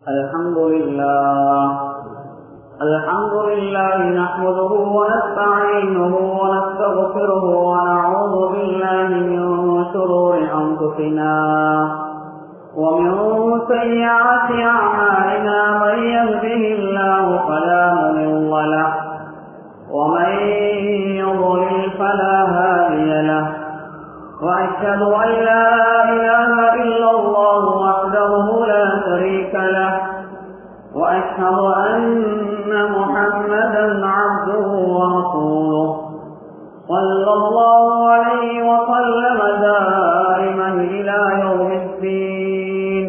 الحمد لله الحمد لله نحمده ونستعينه ونستغفره ونعوذ بالله من شرور أنفسنا ومن سيئات أعمالنا من يهده الله فلا مضل له ومن يضلل فلا هادي له وأشهد أن لا إله إلا الله وحده لا شريك له وأشهد أن محمدا عبده ورسوله صلى الله عليه وسلم دائما إلى يوم الدين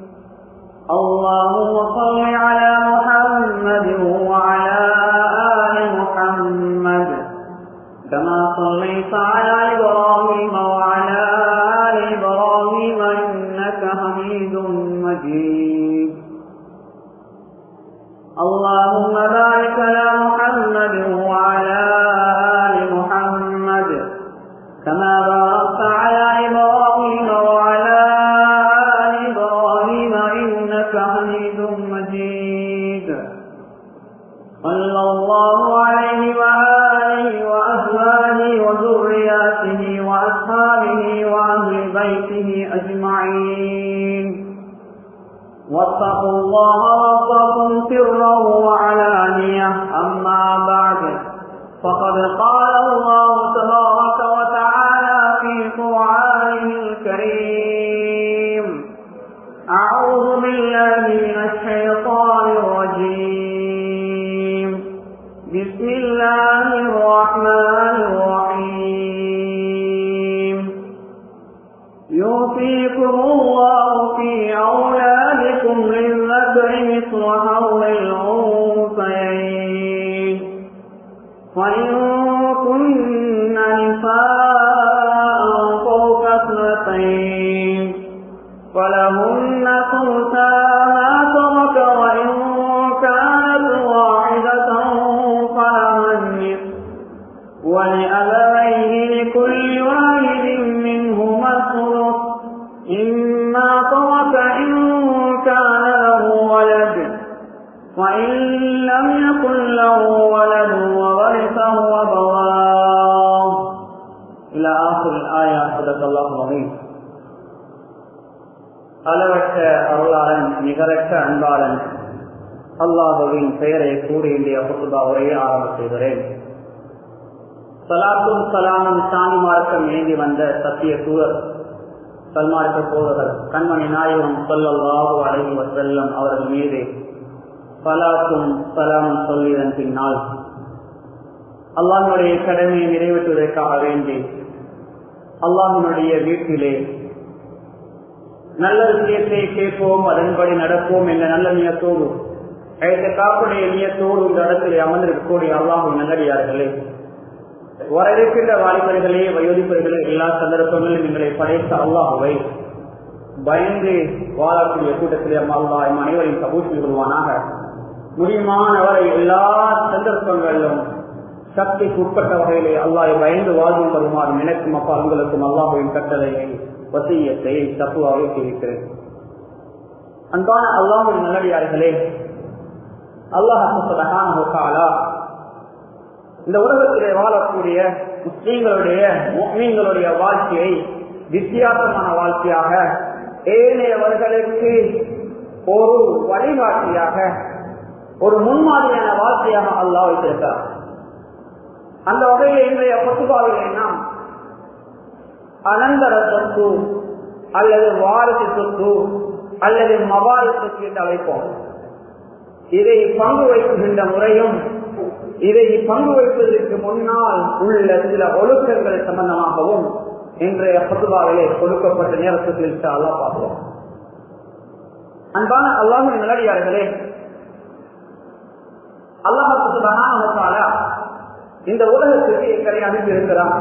اللهم صل على محمد وعلى آل محمد كما صليت على إبراهيم وعلى آل إبراهيم إنك حميد مجيد اللهم بارك على محمد وعلى آل محمد كما باركت على إبراهيم وعلى آل إبراهيم إنك حميد مجيد صلى الله عليه وآله وأزواجه وذرياته وأصحابه وأهل بيته أجمعين واتقوا الله ربكم سرا وعلانية أما بعد فقد قال الله تبارك وتعالى في قرآنه الكريم أعوذ بالله من الشيطان الرجيم بسم الله الرحمن الرحيم يوفيكم الله في أولادكم للذكر مثل حول الأنثيين وإن كن نساء فوق اثنتين فلهن ثلثا ما ترك وإن كانت واحدة فلها النصف ولأبويه لكل واحد منهما الثلث إما ترك إن كان له ولد وإن لم يكن له ولد وورثه أبواه إلى آخر الآية صدق الله العظيم அளவற்ற அருளாளன் நிகரற்ற அன்பாளன் அல்லாஹுவின் பெயரை கூறி இந்திய புத்துபா உரையை ஆரம்ப செய்கிறேன் சலாத்தும் சலாமும் சாமி மார்க்கம் ஏந்தி வந்த சத்திய தூதர் சல்மார்க்க போதகர் கண்மணி நாயகம் சொல்லல்லாஹு அழகி வசல்லம் அவர்கள் மீது சலாத்தும் சலாமும் சொல்லியதன் பின்னால் அல்லாஹனுடைய கடமையை நிறைவேற்றுவதற்காக வேண்டி அல்லாஹனுடைய வீட்டிலே நல்ல விஷயத்தை கேட்போம் அதன்படி நடப்போம் என்ற நல்ல நியத்தோடு காப்புடைய நியத்தோடு இந்த இடத்திலே அமர்ந்திருக்கக்கூடிய அல்லாஹும் நல்லடியார்களே வர இருக்கின்ற வாலிபர்களே வயோதிப்பர்களே எல்லா சந்தர்ப்பங்களிலும் எங்களை படைத்த அல்லாஹுவை பயந்து வாழக்கூடிய கூட்டத்திலே அல்லா எம் அனைவரையும் கபூசி கொள்வானாக முடியுமானவரை எல்லா சந்தர்ப்பங்களிலும் சக்திக்கு உட்பட்ட வகையிலே அல்லாஹை பயந்து வாழ்ந்து வருமாறும் எனக்கும் அப்பா உங்களுக்கும் அல்லாஹுவின் கட்டளையை வசியத்தை தப்புவாக தெரிவிக்கிறேன் அன்பான அல்லாஹுவின் நல்லடியார்களே அல்லாஹாலா இந்த உலகத்திலே வாழக்கூடிய முஸ்லீம்களுடைய முஸ்லீம்களுடைய வாழ்க்கையை வித்தியாசமான வாழ்க்கையாக ஏனையவர்களுக்கு ஒரு வழிகாட்டியாக ஒரு முன்மாதிரியான வாழ்க்கையாக அல்லாஹ் வைத்திருக்கிறார் அந்த வகையில் இன்றைய பொத்துபாவிலே நாம் அனந்தர சொத்து அல்லது வாரிசு சொத்து அல்லது மவாரி சொத்து என்று அழைப்போம் இதை பங்கு வைக்கின்ற முறையும் இதை பங்கு வைப்பதற்கு முன்னால் உள்ள சில ஒழுக்கங்கள் சம்பந்தமாகவும் இன்றைய பொதுவாகவே கொடுக்கப்பட்ட நேரத்துக்கு அல்லா பார்ப்போம் அன்பான அல்லாஹின் நிலடியார்களே அல்லாஹால இந்த உலகத்துக்கு எங்களை அனுப்பியிருக்கிறான்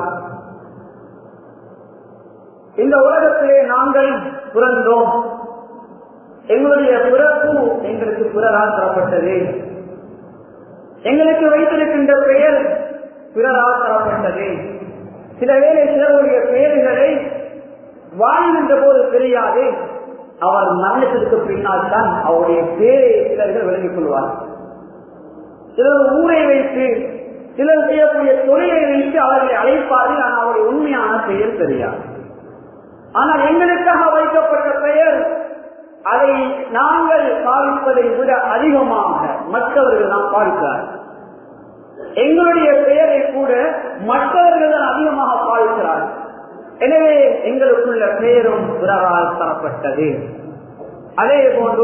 இந்த உலகத்திலே நாங்கள் பிறந்தோம் எங்களுடைய பிறப்பு எங்களுக்கு பிறரால் தரப்பட்டது எங்களுக்கு வைத்திருக்கின்ற பெயர் பிறரால் தரப்பட்டது சில வேலை சிலருடைய பெயர்களை வாழ்கின்ற போது தெரியாது அவர் மரணத்திற்கு பின்னால் தான் அவருடைய பேரை சிலர்கள் விளங்கிக் கொள்வார் சிலர் ஊரை வைத்து சிலர் செய்யக்கூடிய தொழிலை வைத்து அவர்களை அழைப்பார்கள் ஆனால் அவருடைய உண்மையான பெயர் தெரியாது ஆனால் எங்களுக்காக வைக்கப்பட்ட பெயர் அதை நாங்கள் பாவிப்பதை விட அதிகமாக மற்றவர்கள் நாம் பாவிக்கிறார்கள் எங்களுடைய பெயரை கூட மற்றவர்கள் தான் அதிகமாக பாவிக்கிறார்கள் எனவே எங்களுக்குள்ள பெயரும் பிறரால் தரப்பட்டது அதே போன்று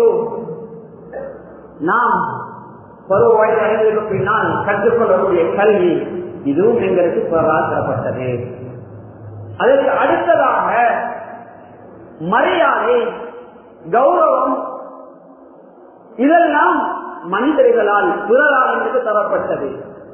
நாம் பருவ வயது அடைந்ததற்கு பின்னால் கற்றுக்கொள்ளக்கூடிய கல்வி இதுவும் எங்களுக்கு பிறரால் தரப்பட்டது அதற்கு அடுத்ததாக மரியாதை கௌரவம் இதெல்லாம் மனிதர்களால் பிறரால் எங்களுக்கு தரப்பட்டது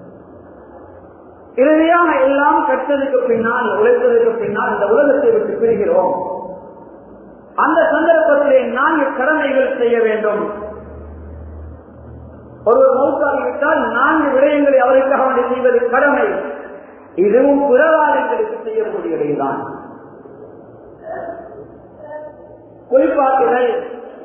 இறுதியாக எல்லாம் கற்றதுக்கு பின்னால் உழைத்ததுக்கு பின்னால் இந்த உலகத்தை விட்டு பிரிகிறோம் அந்த சந்தர்ப்பத்திலே நான்கு கடமைகள் செய்ய வேண்டும் ஒருவர் மௌத்தாகிவிட்டால் நான்கு விடயங்களை அவருக்காக வேண்டி செய்வது கடமை இதுவும் பிறவாளர்களுக்கு செய்யக்கூடியவைதான் குறிப்பாக்குதல்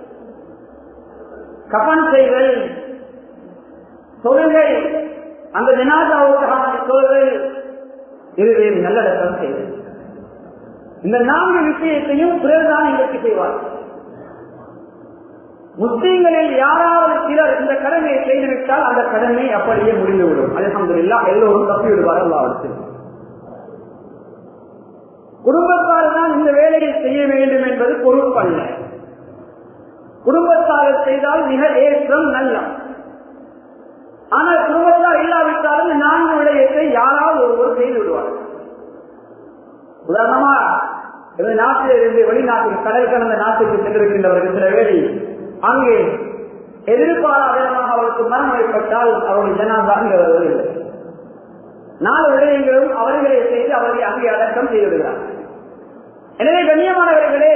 கபன் செய்தல் தொழுகை அந்த ஜனாதாவுக்கான தொழுகை இதுவே நல்லடக்கம் செய்தல் இந்த நான்கு விஷயத்தையும் பிறர்தான் எங்களுக்கு செய்வார்கள் முஸ்லீம்களில் யாராவது சிலர் இந்த கடமையை செய்துவிட்டால் அந்த கடமை அப்படியே முடிந்துவிடும் அலமதுல்லா எல்லோரும் தப்பி விடுவார்கள் அவருக்கு குடும்பத்தார் தான் இந்த வேலையை செய்ய வேண்டும் என்பது பொறுப்பல்ல குடும்பத்தார் செய்தால் மிக ஏற்றம் நல்லம் ஆனால் குடும்பத்தார் இல்லாவிட்டாலும் இந்த நான்கு விடயத்தை யாராவது ஒருவர் செய்து விடுவார்கள் உதாரணமா இந்த நாட்டில் இருந்து வெளிநாட்டுக்கு கடல் கடந்த நாட்டுக்கு சென்றிருக்கின்றவர்கள் சில வேலை அங்கே எதிர்பாராத விதமாக அவருக்கு மரணம் ஏற்பட்டால் அவருடைய ஜனாதா இங்கே வருவதில்லை நாலு விடயங்களும் அவர்களே செய்து அவர்களை அங்கே அடக்கம் செய்து விடுகிறார் எனவே கண்ணியமானவர்களே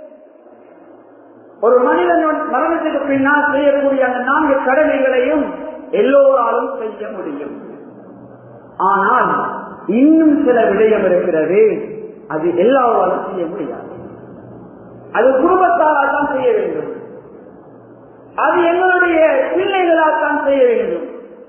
ஒரு மனிதன் மரணத்துக்கு பின்னால் செய்யக்கூடிய அந்த நான்கு கடமைகளையும் எல்லோராலும் செய்ய முடியும் ஆனால் இன்னும் சில விடயம் இருக்கிறது அது எல்லாராலும் செய்ய முடியாது அது குடும்பத்தாரால் தான் செய்ய வேண்டும் அது எங்களுடைய பிள்ளைகளால் தான் செய்ய வேண்டும்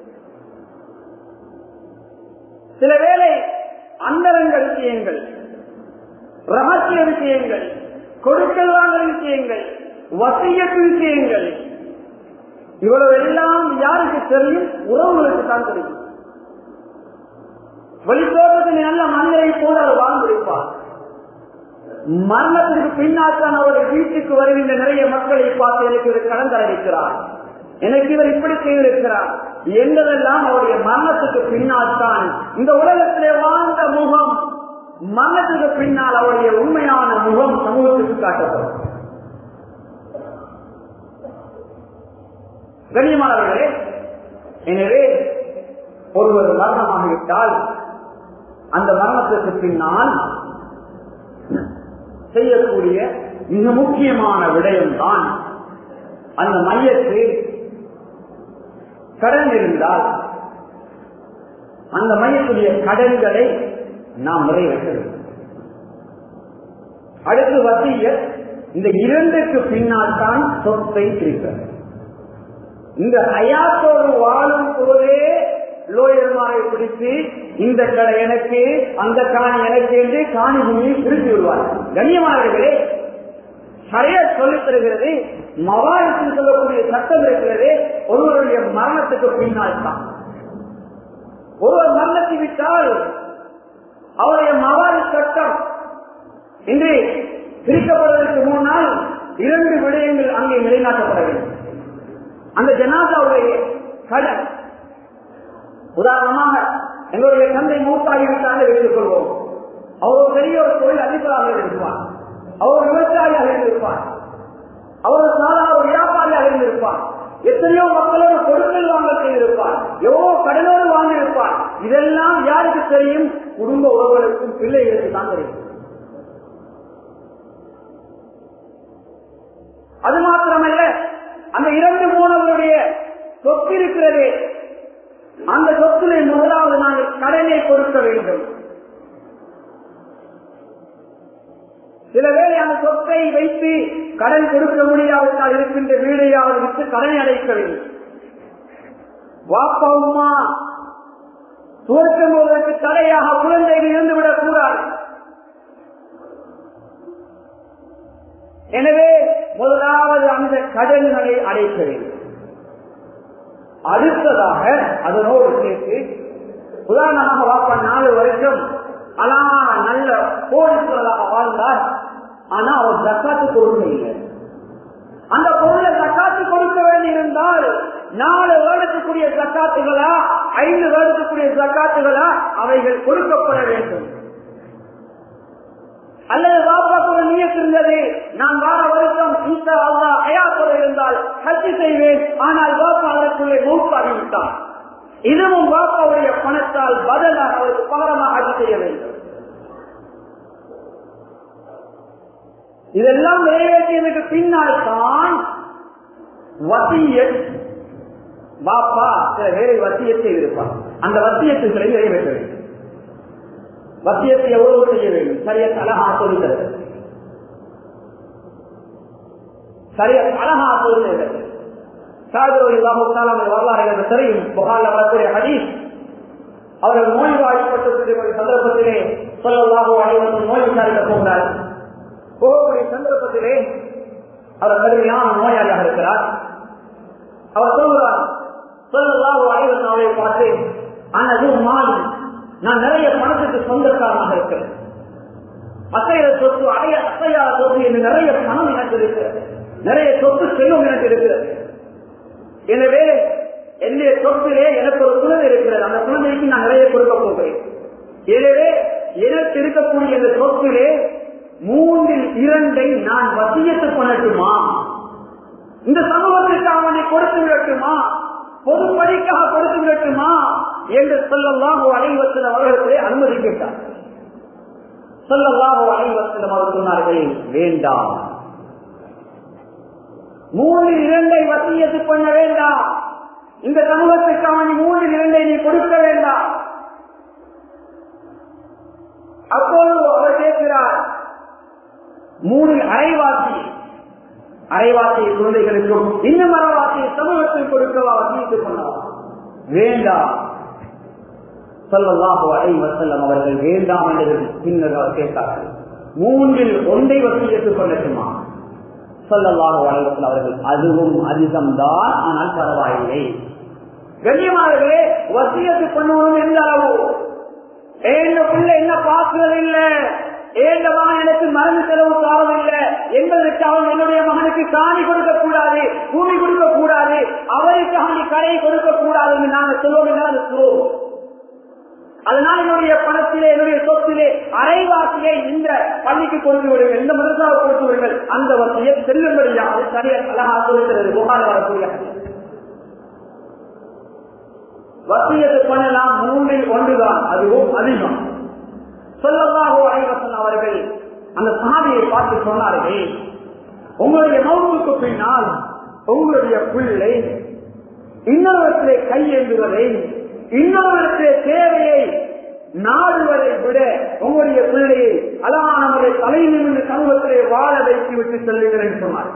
சில வேளை அந்தரங்க விஷயங்கள் ரகசிய விஷயங்கள் கொடுக்கல் வாங்கல் விஷயங்கள் வசியத்து விஷயங்கள் இவ்வளவு எல்லாம் யாருக்கு தெரியும் உறவுகளுக்கு தான் தெரியும் வெளித்தோட்டத்தில் நல்ல மனிதரை போல அவர் வாழ்ந்திருப்பார் மரணத்திற்கு பின்னால் தான் அவர்கள் வீட்டுக்கு வருகின்ற நிறைய மக்களை பார்த்து எனக்கு இவர் கடன் தரவிக்கிறார் எனக்கு இவர் இப்படி செய்திருக்கிறார் என்பதெல்லாம் அவருடைய மரணத்துக்கு பின்னால் தான் இந்த உலகத்திலே வாழ்ந்த முகம் மரணத்துக்கு பின்னால் அவருடைய உண்மையான முகம் சமூகத்துக்கு காட்டப்படும் கண்ணியமானவர்களே எனவே ஒருவர் மரணமாகிவிட்டால் அந்த மரணத்திற்கு பின்னால் செய்யக்கூடிய மிக முக்கியமான விடயம்தான் அந்த மையத்தில் கடன் இருந்தால் அந்த மையத்துடைய கடன்களை நாம் நிறைவேற்ற வேண்டும் அடுத்து வசிய இந்த இரண்டுக்கு பின்னால் தான் சொத்தை பிரிக்கிறது இந்த அயாத்தோடு வாழும் போதே லோயர்மாரை பிடித்து இந்த கடை எனக்கு அந்த காணி எனக்கு என்று காணி பூமியை பிரித்து விடுவார்கள் கண்ணியமானவர்களே சரியா சொல்லித் தருகிறது மவாயத்தில் சொல்லக்கூடிய சட்டம் இருக்கிறது ஒருவருடைய மரணத்துக்கு பின்னால் தான் ஒருவர் மரணத்தை விட்டால் அவருடைய மவாரி சட்டம் இன்று பிரிக்கப்படுவதற்கு முன்னால் இரண்டு விடயங்கள் அங்கே நிலைநாட்டப்பட வேண்டும் அந்த ஜனாதாவுடைய கடன் உதாரணமாக எங்களுடைய தந்தை மூத்தாகிவிட்டாங்க வைத்துக் கொள்வோம் அவர் ஒரு பெரிய ஒரு தொழில் அதிபராக இருப்பார் அவர் விவசாயியாக இருந்திருப்பார் அவர் ஒரு சாதாரண ஒரு வியாபாரியாக இருந்திருப்பார் எத்தனையோ மக்களோடு கொடுக்கல் வாங்கல் செய்திருப்பார் எவ்வளோ கடனோடு வாங்கியிருப்பார் இதெல்லாம் யாருக்கு தெரியும் குடும்ப உறவுகளுக்கும் பிள்ளைகளுக்கு தான் தெரியும் அது மாத்திரமல்ல அந்த இரண்டு மூணவருடைய சொத்து இருக்கிறதே அந்த சொத்தினை முதலாவது நாங்கள் கடனை கொடுக்க வேண்டும் சில வேளை அந்த சொத்தை வைத்து கடன் கொடுக்க முடியாவிட்டால் இருக்கின்ற வீடையாவது விட்டு கடனை அடைக்க வேண்டும் வாப்பா உமா துவக்கும் போதற்கு தடையாக குழந்தைகள் இருந்துவிடக் கூடாது எனவே முதலாவது அந்த கடன்களை அடைக்க வேண்டும் அடுத்ததாக அதனோடு சேர்த்து உதாரணமாக வாப்பா நாலு வருஷம் அழகான நல்ல கோடிக்கிறதாக வாழ்ந்தார் ஆனா அவர் தக்காத்து கொடுக்க இல்லை அந்த பொருளை தக்காத்து கொடுக்க வேண்டியிருந்தால் நாலு வருடத்துக்குரிய ஜக்காத்துகளா ஐந்து வருடத்துக்குரிய ஜக்காத்துகளா அவைகள் கொடுக்கப்பட வேண்டும் அல்லது வாப்பாக்கு ஒரு நியத்து இருந்தது நான் வார வருஷம் ஈசா அல்லா அயாத்தோடு இருந்தால் ஹஜ்ஜி செய்வேன் ஆனால் வாப்பா அதற்குள்ளே மூப்பாகிவிட்டார் இதுவும் வாப்பாவுடைய பணத்தால் பதிலாக அவருக்கு பகரமாக ஹஜ்ஜி செய்ய வேண்டும் இதெல்லாம் நிறைவேற்றியதுக்கு பின்னால் தான் வசியத் பாப்பா சில வேலை வசியத்தை இருப்பார் அந்த வசியத்துகளை நிறைவேற்ற வேண்டும் வசியத்தை எவ்வளவு செய்ய வேண்டும் சரியா அழகா சொல்லுகிறது சரியா அழகா சொல்லுகிறது வரலாறு தெரியும் புகாரில் வரக்கூடிய ஹதீஸ் அவர்கள் நோய்வாய்ப்பட்ட சந்தர்ப்பத்திலே சொல்லலாக அனைவரும் நோய் விசாரிக்க போகிறார் போகக்கூடிய சந்தர்ப்பத்திலே அவர் கடுமையான நோயாளியாக இருக்கிறார் அவர் சொல்கிறார் சொல்லலாக அனைவரும் அவரை பார்த்து அனது மாறி நான் நிறைய பணத்துக்கு சொந்தக்காரனாக இருக்கிறேன் அசைய சொத்து அடைய அசையாத சொத்து என்று நிறைய பணம் எனக்கு இருக்கிறது நிறைய சொத்து செல்வம் எனக்கு இருக்கிறது எனவே என்னுடைய சொத்திலே எனக்கு ஒரு குழந்தை இருக்கிறது அந்த குழந்தைக்கு நான் நிறைய கொடுக்க போகிறேன் எனவே எனக்கு இருக்கக்கூடிய இந்த சொத்திலே மூன்றில் இரண்டை நான் வசியத்து பண்ணட்டுமா இந்த சமூகத்திற்கு அவனை கொடுத்து விடட்டுமா பொதுப்படிக்காக கொடுத்து விடட்டுமா என்று சொல்லலாம் அனைவத்தின் அவர்களுக்கு அனுமதி கேட்டார் சொல்லலாம் அனைவத்தின் அவர் சொன்னார்கள் வேண்டாம் மூன்றில் இரண்டை வசியத்து பண்ண வேண்டாம் இந்த சமூகத்துக்கு அவன் மூன்றில் இரண்டை நீ கொடுக்க வேண்டாம் அப்போது அவர் கேட்கிறார் மூணில் அரைவாசி அரைவாசியை குழந்தைகளுக்கும் இன்னும் அரைவாசியை சமூகத்தில் கொடுக்கவா வசியத்து பண்ணலாம் வேண்டாம் சொல்லலாக அரை வசல்லம் அவர்கள் வேண்டாம் என்று பின்னர் அவர் கேட்டார்கள் மூன்றில் ஒன்றை வசியத்து பண்ணட்டுமா சொல்லலாக வளைவத்தில் அவர்கள் அதுவும் அதிகம்தான் ஆனால் பரவாயில்லை கண்ணியமானவர்களே வசியத்து பண்ணணும் எந்த அளவு ஏன் பிள்ளை என்ன பார்க்கிறது இல்லை ஏன் மகன் எனக்கு மருந்து செலவு காவதில்லை என்பதற்கு அவன் என்னுடைய மகனுக்கு காணி கொடுக்க கூடாது பூமி கொடுக்க கூடாது அவருக்கு அவனை கடை கொடுக்க கூடாது என்று நாங்கள் சொல்லுவோம் என்றால் அது துரோகம் அதனால் என்னுடைய பணத்திலே என்னுடைய சொத்திலே அரைவாசியை இந்த பள்ளிக்கு கொடுத்து விடுங்கள் இந்த மதரசாவை கொடுத்து விடுங்கள் அந்த வசதியை செல்லும்படியாக சரியா அழகா சொல்லுகிறது புகார் வரக்கூடிய வசியத்தை பண்ணலாம் மூன்றில் ஒன்றுதான் அதுவும் அதிகம் சொல்லலாகோ அனைவசன் அவர்கள் அந்த சாதியை பார்த்து சொன்னார்கள் உங்களுடைய மௌத்துக்கு பின்னால் உங்களுடைய பிள்ளை இன்னொருவற்றிலே கையேந்துவதை இன்னொருவருடைய தேவையை நாடுவதை விட உங்களுடைய பிள்ளையை அழகான முறை தலை நிமிர்ந்து சமூகத்திலே வாழ வைத்து விட்டு செல்லுகிறேன் சொன்னார்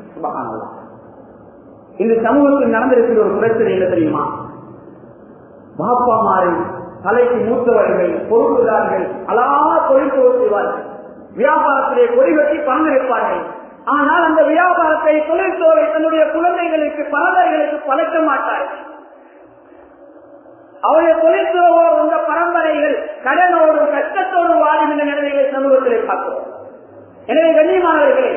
இந்த சமூகத்தில் நடந்திருக்கிற ஒரு பிரச்சனை என்ன தெரியுமா பாப்பாமாரை தலைக்கு மூத்தவர்கள் பொருளுதார்கள் அழகா தொழில் செய்வார்கள் வியாபாரத்திலே கொடி வெட்டி பணம் எடுப்பார்கள் ஆனால் அந்த வியாபாரத்தை தொழில்துறை தன்னுடைய குழந்தைகளுக்கு பரம்பரைகளுக்கு பழக்க மாட்டார்கள் அவருடைய தொழில்துறையோடு வந்த பரம்பரைகள் கடனோடும் கஷ்டத்தோடும் வாழுகின்ற நிலைமைகளை சமூகத்திலே பார்க்கிறோம் எனவே கண்ணியமானவர்களே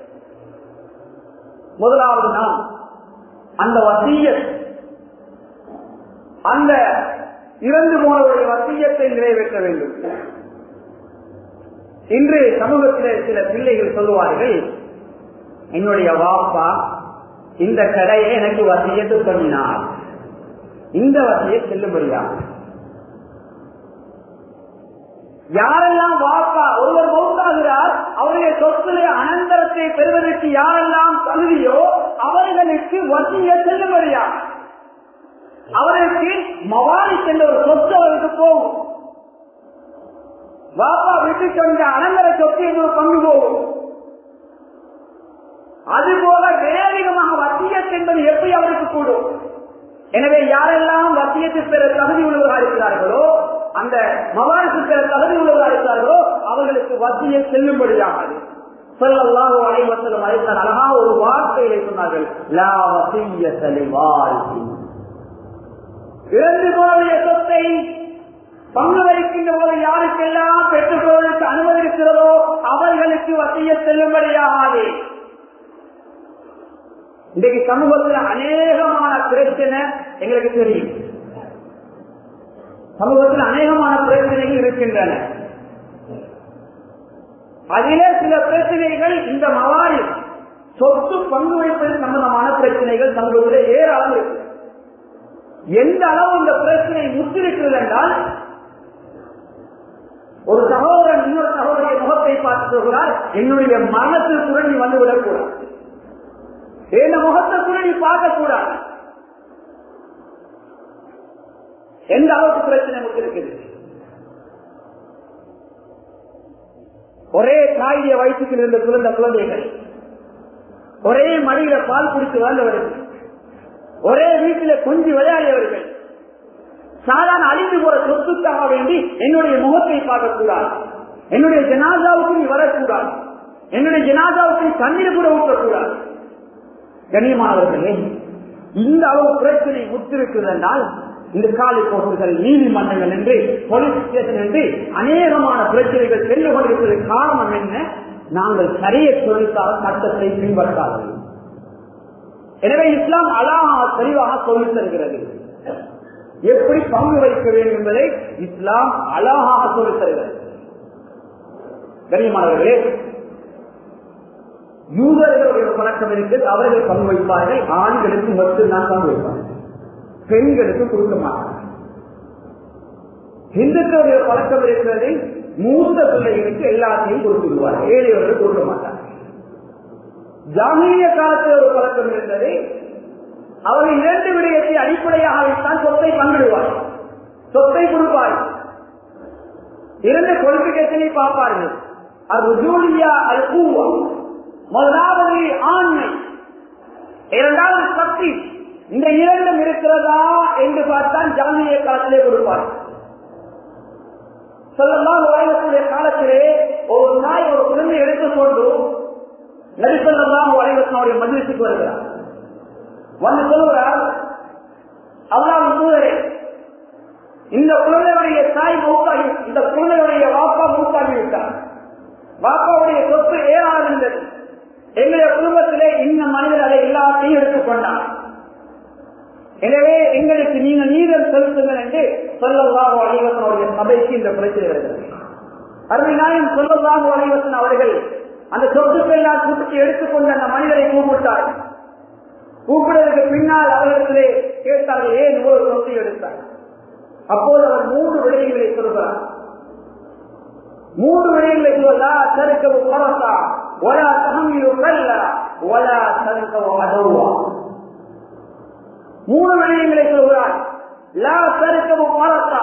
முதலாவது நாம் அந்த வசிய அந்த இறந்து போனவருடைய வசியத்தை நிறைவேற்ற வேண்டும் இன்று சமூகத்திலே சில பிள்ளைகள் சொல்லுவார்கள் என்னுடைய வாப்பா இந்த கடையை எனக்கு வசியத்து பண்ணினார் இந்த வசதியை செல்லுபடியா யாரெல்லாம் வாப்பா ஒருவர் மௌத்தாகிறார் அவருடைய சொத்துல அனந்தரத்தை பெறுவதற்கு யாரெல்லாம் தகுதியோ அவர்களுக்கு வசிய செல்லுபடியா அவருக்கு மவாலி என்ற ஒரு சொத்து அவருக்கு போகும் வாப்பா விட்டு சொந்த அனந்தர சொத்து ஒரு பங்கு போகும் அதுபோல வேதிகமாக வசியத் என்பது எப்படி அவருக்கு கூடும் எனவே யாரெல்லாம் வசியத்து பெற தகுதி உள்ளவர்களாக இருக்கிறார்களோ அந்த மவாரிசு பெற தகுதி உள்ளவர்களாக இருக்கிறார்களோ அவர்களுக்கு வசிய செல்லும்படியாகாது சொல்லல்லாஹு அலைஹி வஸல்லம் அழைத்தார் அழகா ஒரு வார்த்தையை சொன்னார்கள் லா வசியத லிவாரிசி இறந்து போனவருடைய சொத்தை பங்கு வைக்கின்ற போது யாருக்கெல்லாம் பெற்றுக்கொள்வதற்கு அனுமதி இருக்கிறதோ அவர்களுக்கு வசிய செல்லும்படியாகாது இன்றைக்கு சமூகத்தில் அநேகமான பிரச்சனை எங்களுக்கு தெரியும் சமூகத்தில் அநேகமான பிரச்சனைகள் இருக்கின்றன அதிலே சில பிரச்சனைகள் இந்த மவாரி சொத்து பங்கு வைப்பது சம்பந்தமான பிரச்சனைகள் சமூகத்தில் ஏராளம் இருக்கு எந்த அளவு இந்த பிரச்சனை முற்றிருக்கிறது என்றால் ஒரு சகோதரன் இன்னொரு சகோதரிய முகத்தை பார்த்து சொல்கிறார் என்னுடைய மனத்தில் கூட நீ வந்து விடக்கூடாது என் முகத்தை கூட நீ பார்க்கக்கூடாது எந்த அளவுக்கு பிரச்சனை முற்றிருக்குது ஒரே தாயுடைய வயிற்றுக்கு இருந்த குழந்தை குழந்தைகள் ஒரே மடியில பால் குடித்து வாழ்ந்தவர்கள் ஒரே வீட்டில கொஞ்சி விளையாடியவர்கள் சாதாரண அழிந்து போற சொத்துக்காக வேண்டி என்னுடைய முகத்தை பார்க்கக்கூடாது என்னுடைய ஜனாதாவுக்கு நீ வரக்கூடாது என்னுடைய ஜனாதாவுக்கு நீ தண்ணீர் கூட ஊற்றக்கூடாது கண்ணியமானவர்களே இந்த அளவு பிரச்சனை முற்றிருக்கிறது என்றால் இந்த காலை கோர்ட்டுகள் நீதிமன்றங்கள் என்று போலீஸ் ஸ்டேஷன் என்று அநேகமான பிரச்சனைகள் சென்று கொண்டிருப்பதற்கு காரணம் என்ன நாங்கள் சரிய தொழிற்சால சட்டத்தை பின்பற்றாதது எனவே இஸ்லாம் அழகா தெளிவாக சொல்லித் தருகிறது எப்படி பங்கு வைக்க வேண்டும் என்பதை இஸ்லாம் அழகாக சொல்லித் தருகிறது கண்ணியமானவர்களே யூதர்களுடைய பழக்கம் இருக்குது அவர்கள் பங்கு வைப்பார்கள் ஆண்களுக்கு மட்டும்தான் பங்கு வைப்பார்கள் பெண்களுக்கு கொடுக்க மாட்டார்கள் இந்துக்களுடைய பழக்கம் இருக்கிறது மூத்த பிள்ளைகளுக்கு எல்லாத்தையும் கொடுத்து விடுவார்கள் ஏழையவர்கள் கொடுக்க மாட்டார்கள் ஜாமிய காலத்தில் ஒரு பழக்கம் இருந்தது அவர்கள் இரண்டு விடயத்தை அடிப்படையாக வைத்தான் சொத்தை பங்கிடுவார்கள் சொத்தை கொடுப்பார்கள் இரண்டு குவாலிபிகேஷனை பார்ப்பார்கள் அது ஜூலியா அது பூவா முதலாவது ஆண்மை இரண்டாவது சக்தி இந்த இரண்டும் இருக்கிறதா என்று பார்த்தால் ஜாமிய காலத்திலே கொடுப்பார் சொல்லலாம் உலகத்துடைய காலத்திலே ஒரு நாய் ஒரு குழந்தை எடுத்துக்கொண்டு நடிப்பெல்லாம் உலகத்தினுடைய மதிலுக்கு வருகிறார் வந்து சொல்லுகிறார் அல்லாஹ் தூதரே இந்த குழந்தையுடைய தாய் மூக்காகி இந்த குழந்தையுடைய வாப்பா மூக்காகி விட்டார் வாப்பாவுடைய சொத்து ஏறாது இருந்தது எங்களுடைய குடும்பத்திலே இந்த மனிதர் அதை எல்லாத்தையும் எடுத்துக்கொண்டார் எனவே எங்களுக்கு நீங்க நீதம் செலுத்துங்கள் என்று சொல்லல்லாஹு அலைவசனுடைய சபைக்கு இந்த பிரச்சனை வருகிறது அருமைநாயம் சொல்லல்லாஹு அலைவசன் அவர்கள் அந்த சொத்துக்கெல்லாம் கூப்பிட்டு எடுத்துக்கொண்டு அந்த மனிதரை கூப்பிட்டார் கூப்பிடுவதற்கு பின்னால் அவர்களிடத்திலே கேட்டார்கள் ஏன் ஒரு சொத்தை எடுத்தார் அப்போது அவர் மூன்று விடயங்களை சொல்கிறார் மூன்று விடயங்களை சொல்லலா தருக்கவும் பரசா ஒலா தகமிலு கல்ல ஒலா தருக்கவும் அதோவா மூணு விடயங்களை சொல்கிறார் லா தருக்கவும் பரசா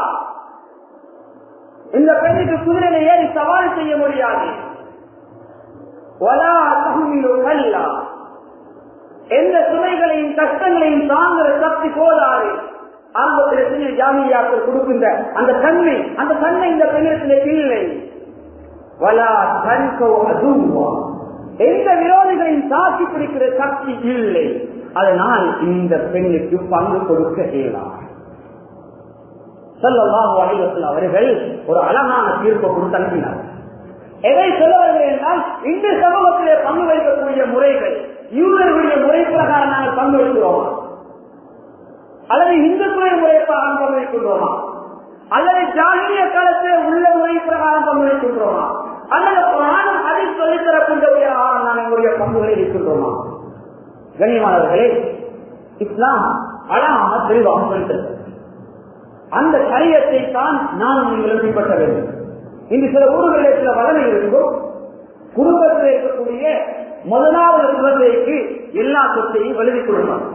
இந்த பெண்ணுக்கு குதிரையில ஏறி சவால் செய்ய முடியாது ஒலா தகமிலு கல்லா எந்த சுமைகளையும் கஷ்டங்களையும் தாங்குற சக்தி போதாது ஆரம்பத்தில் ஜாமியாக்கள் கொடுக்கின்ற அந்த தன்மை அந்த தன்மை இந்த பெண்ணிடத்திலே இல்லை வலா தன்கோ அதுவா எந்த விரோதிகளையும் தாக்கி பிடிக்கிற சக்தி இல்லை அதனால் இந்த பெண்ணுக்கு பங்கு கொடுக்க இயலாது சொல்லலாம் அனைவத்தில் அவர்கள் ஒரு அழகான தீர்ப்பை கொடுத்து அனுப்பினார் எதை சொல்ல வருகிறேன் என்றால் இந்த சமூகத்திலே பங்கு வைக்கக்கூடிய முறைகள் யூதர்களுடைய முறை பிரகாரம் நாங்கள் பங்கு வைக்கிறோமா அல்லது இந்துக்களுடைய முறை பிரகாரம் பங்கு வைக்கின்றோமா அல்லது ஜாகிய காலத்தில் உள்ள முறை பிரகாரம் பங்கு வைக்கின்றோமா அல்லது பிராணம் அதில் சொல்லித்தரக்கூடிய நாம் எங்களுடைய பங்குகளை இருக்கின்றோமா கண்ணியமானவர்களே இஸ்லாம் அழகாக தெளிவாக சொல்லித்தது அந்த சரியத்தை தான் நாம் நீங்கள் பின்பற்ற வேண்டும் இன்று சில ஊர்களில் சில வளமை இருக்கும் குடும்பத்தில் இருக்கக்கூடிய முதலாவது குழந்தைக்கு எல்லா சொத்தையும் எழுதி கொடுப்பாங்க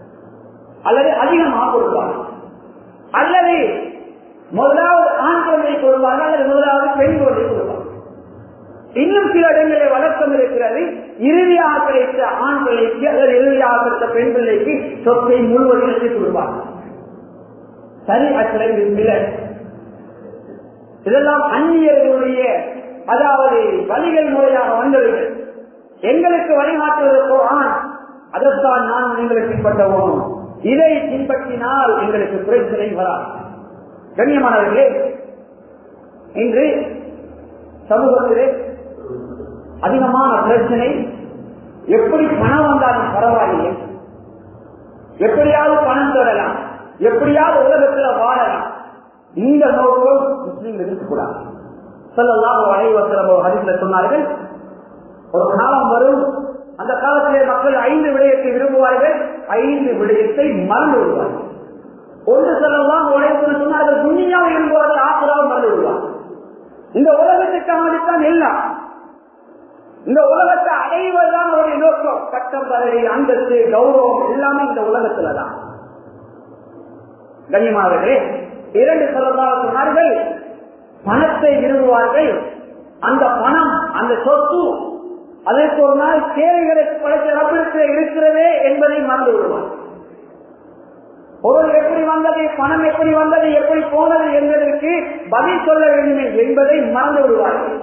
அல்லது அதிகமாக கொடுப்பாங்க அல்லது முதலாவது ஆண் குழந்தை கொடுப்பார்கள் அல்லது முதலாவது பெண் குழந்தை கொடுப்பார்கள் இன்னும் சில இடங்களில் வழக்கம் இருக்கிறது இறுதியாக கிடைத்த ஆண் பிள்ளைக்கு அல்லது இறுதியாக கிடைத்த பெண் பிள்ளைக்கு சொத்தை முழுவதும் எடுத்து கொடுப்பார்கள் சரி அச்சலை இல்லை இதெல்லாம் அந்நியர்களுடைய அதாவது வழிகள் முறையாக வந்தவர்கள் எங்களுக்கு வழிகாட்டுவது குரான் அதைத்தான் நான் எங்களுக்கு பின்பற்றவும் இதை பின்பற்றினால் எங்களுக்கு பிரச்சனை வராது கண்ணியமானவர்களே இன்று சமூகத்திலே அதிகமான பிரச்சனை எப்படி பணம் வந்தாலும் பரவாயில்லை எப்படியாவது பணம் தரலாம் எப்படியாவது உலகத்துல வாழலாம் இந்த நோக்கம் முஸ்லீம்கள் இருக்கக்கூடாது சொல்லலாம் அனைவசரம் ஹரிசில சொன்னார்கள் ஒரு காலம் வரும் அந்த காலத்திலே மக்கள் ஐந்து விடயத்தை விரும்புவார்கள் ஐந்து விடயத்தை மறந்து விடுவார்கள் ஒன்று சொல்லலாம் உழைப்பு சொன்னார்கள் துணியாவை விரும்புவார்கள் ஆசிராவும் மறந்து விடுவார்கள் இந்த உலகத்துக்காகத்தான் எல்லாம் இந்த உலகத்தை அடைவதுதான் அவருடைய நோக்கம் கட்டம் பதவி அந்தஸ்து கௌரவம் எல்லாமே இந்த உலகத்துல தான் கண்ணியமானவர்களே இரண்டு சொல்லலாம் சொன்னார்கள் பணத்தை விரும்புவார்கள் அந்த பணம் அந்த சொத்து அதற்கு ஒரு நாள் தேவைகளை படைத்த ரப்பிடத்தில் இருக்கிறதே என்பதை மறந்து விடுவார் பொருள் எப்படி வந்தது பணம் எப்படி வந்தது எப்படி போனது என்பதற்கு பதில் சொல்ல வேண்டுமே என்பதை மறந்து விடுவார்கள்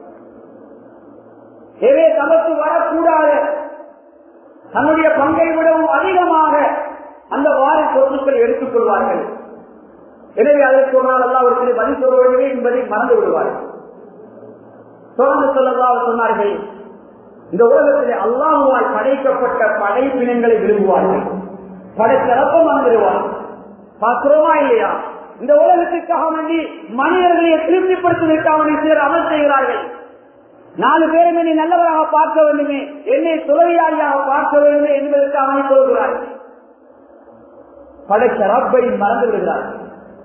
எவே தமக்கு வரக்கூடாது தன்னுடைய பங்கை விடவும் அதிகமாக அந்த வார சொத்துக்கள் எடுத்துக் கொள்வார்கள் எனவே அதற்கு ஒரு நாள் அல்லாவிடத்தில் பதில் சொல்ல வேண்டுமே என்பதை மறந்து விடுவார்கள் தொடர்ந்து சொல்லவா சொன்னார்கள் இந்த உலகத்திலே அல்லாஹுவால் படைக்கப்பட்ட படைப்பினங்களை விரும்புவார்கள் படைத்தரப்ப மறந்துடுவார்கள் பார்க்கிறோமா இல்லையா இந்த உலகத்திற்காக வேண்டி மனிதர்களை திருப்திப்படுத்துவதற்காக வேண்டி சிலர் அமல் செய்கிறார்கள் நாலு பேரும் என்னை நல்லவராக பார்க்க வேண்டுமே என்னை துறவியாளியாக பார்க்க வேண்டுமே என்பதற்காக சொல்கிறார்கள் படைத்த ரப்பை மறந்து விடுகிறார்கள்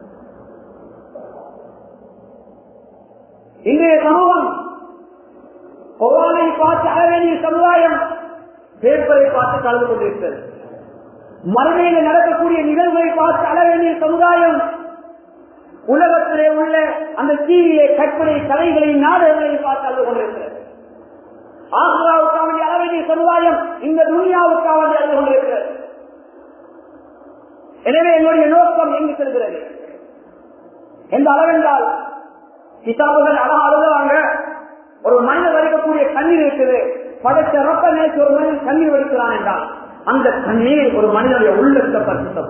இன்றைய சமூகம் கொரோனை பார்த்து அழ வேண்டிய சமுதாயம் பேப்பரை பார்த்து கலந்து கொண்டிருக்கிறது மறுமையில நடக்கக்கூடிய நிகழ்வுகளை பார்த்து அழ வேண்டிய சமுதாயம் உலகத்திலே உள்ள அந்த டிவியை கற்பனை கதைகளை நாடகங்களை பார்த்து அழுது கொண்டிருக்கிறது ஆசிராவுக்காக அழ வேண்டிய சமுதாயம் இந்த துனியாவுக்காக அழுது கொண்டிருக்கிறது எனவே என்னுடைய நோக்கம் எங்கு செல்கிறது எந்த அளவென்றால் கிதாபுகள் அழகா அழுதுவாங்க ஒரு மனிதர் வடிக்கக்கூடிய கண்ணீர் இருக்குது படைச்ச ரொக்க நேற்று ஒரு மனிதன் கண்ணீர் வடிக்கிறான் என்றால் அந்த கண்ணீர் ஒரு மனிதனுடைய உள்ளத்தை பரிசுத்தம்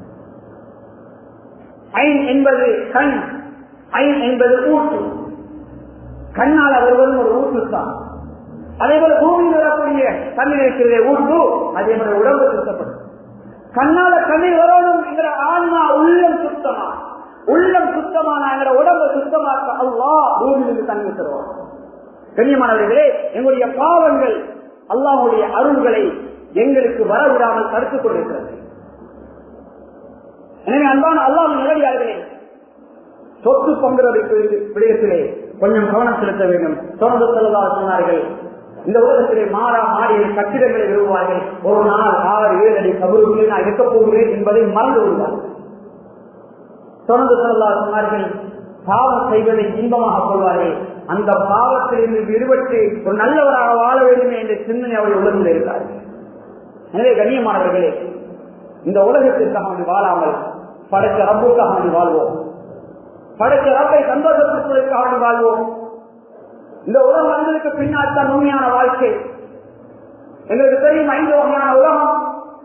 ஐன் என்பது கண் ஐன் என்பது ஊட்டு கண்ணால் வருவதும் ஒரு ஊட்டு தான் அதே போல பூமியில் வரக்கூடிய கண்ணீர் இருக்கிறதே ஊட்டு அதே போல உடம்பு சுத்தப்படும் கண்ணால கண்ணீர் வரணும் என்கிற ஆன்மா உள்ளம் சுத்தமா உள்ளம் சுத்தமான என்கிற உடம்பு சுத்தமாக்க அல்லா பூமியிலிருந்து தண்ணி தருவோம் கண்ணியமானவர்களே எங்களுடைய பாவங்கள் அல்லாஹுடைய அருள்களை எங்களுக்கு வரவிடாமல் தடுத்துக் கொண்டிருக்கிறது எனவே அன்பான அல்லாஹ் நிலவியார்களே சொத்து பங்குறது விடயத்திலே கொஞ்சம் கவனம் செலுத்த வேண்டும் தொடர்ந்து செல்லதா சொன்னார்கள் இந்த உலகத்திலே மாறா மாறிய கட்டிடங்களை விரும்புவார்கள் ஒரு நாள் ஆறு ஏழு அடி கபருக்குள்ளே நான் இருக்க போகிறேன் என்பதை மறந்து விடுவார்கள் தொடர்ந்து செல்லதா சொன்னார்கள் பாவம் செய்வதை இன்பமாக கொள்வார்கள் அந்த பாவத்திலிருந்து விடுபட்டு ஒரு நல்லவராக வாழ வேண்டுமே என்ற சிந்தனை அவர்கள் உள்ளத்தில் இருக்கிறார்கள் எனவே கண்ணியமானவர்களே இந்த உலகத்திற்காக வேண்டி வாழாமல் படைத்த ரப்புக்காக வேண்டி வாழ்வோம் படைத்த ரப்பை சந்தோஷப்படுத்துவதற்காக வேண்டி வாழ்வோம் இந்த உலகம் வந்ததுக்கு பின்னால் தான் உண்மையான வாழ்க்கை எங்களுக்கு தெரியும் ஐந்து வகையான உலகம்